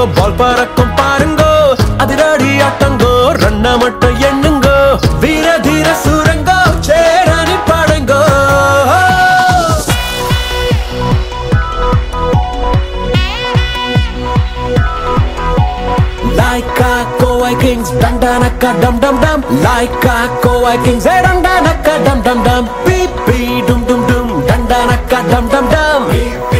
பால் பறக்கும் பாருங்கோ அதிரடி ஆட்டங்கோ ரன்ன மட்டும் எண்ணுங்கோ வீர தீர சூரங்கோ சேரணி பாடுங்கோ Laika Kowai Kings Dandanaka Dum Dum Dum Laika Kowai Kings Hey Dandanaka Dum Dum Dum Beep Beep Dum Dum Dum Dandanaka Dum Dum Dum Beep